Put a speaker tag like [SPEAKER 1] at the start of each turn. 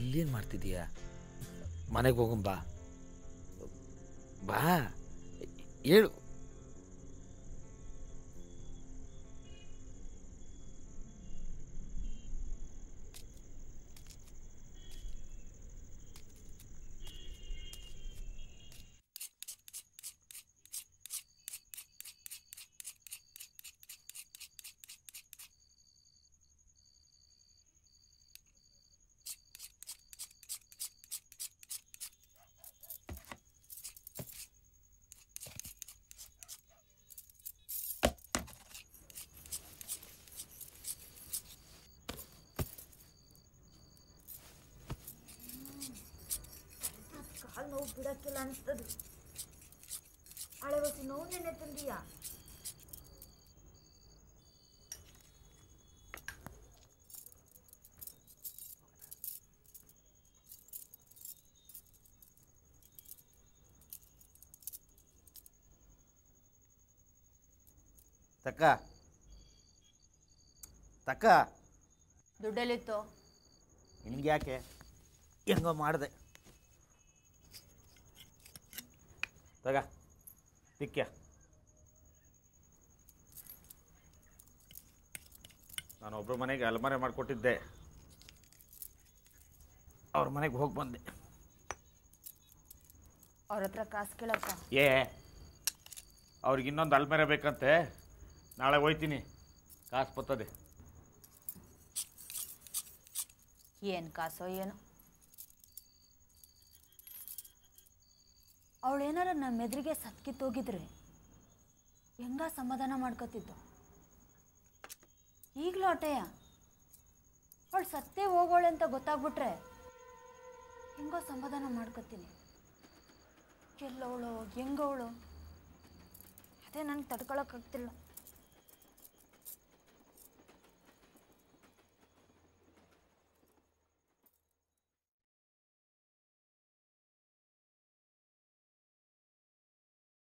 [SPEAKER 1] ಇಲ್ಲೇನು ಮಾಡ್ತಿದೀಯ ಮನೆಗೆ ಹೋಗಂ ಬಾ ಬಾ ಹೇಳು
[SPEAKER 2] ಕಾಲು ನೋವು ಬಿಡಕ್ಕಿಲ್ಲ ಅನಿಸ್ತದೆ ಹಳೆ ಹೊಸ ನೋವು ನೆನೆ ತಂದೀಯಾ
[SPEAKER 1] ತಕ್ಕ ತಕ್ಕ
[SPEAKER 2] ದುಡ್ಡೆಲ್ಲಿತ್ತು
[SPEAKER 1] ನಿನಗೆ ಯಾಕೆ ಹೆಂಗೋ ಮಾಡಿದೆ ತಗ ತಿಕ್ಕ್ಯ ನಾನು ಒಬ್ಬರ ಮನೆಗೆ ಅಲಮಾರೆ ಮಾಡಿಕೊಟ್ಟಿದ್ದೆ ಅವ್ರ ಮನೆಗೆ ಹೋಗಿ ಬಂದೆ
[SPEAKER 2] ಅವ್ರ ಹತ್ರ ಕಾಸು ಕೇಳಪ್ಪ
[SPEAKER 1] ಏ ಅವ್ರಿಗೆ ಇನ್ನೊಂದು ಅಲ್ಮೇರೆ ಬೇಕಂತೆ ನಾಳೆ ಹೋಯ್ತೀನಿ ಕಾಸು ಬರ್ತದೆ
[SPEAKER 2] ಏನು ಕಾಸೋ ಏನೋ ಅವಳೇನಾರ ನಮ್ಮ ಎದುರಿಗೆ ಸತ್ಕಿತ್ತೋಗಿದ್ರೆ ಹೆಂಗ ಸಮಾಧಾನ ಮಾಡ್ಕೋತಿದ್ದು ಈಗಲೂ ಅಟೆಯ ಅವಳು ಸತ್ತೇ ಹೋಗೋಳೆ ಅಂತ ಗೊತ್ತಾಗ್ಬಿಟ್ರೆ ಹೆಂಗೋ ಸಮಾಧಾನ ಮಾಡ್ಕೋತೀನಿ ಎಲ್ಲವಳು ಹೆಂಗವಳು ಅದೇ ನನಗೆ ತಡ್ಕೊಳಕ್ಕಾಗ್ತಿಲ್ಲ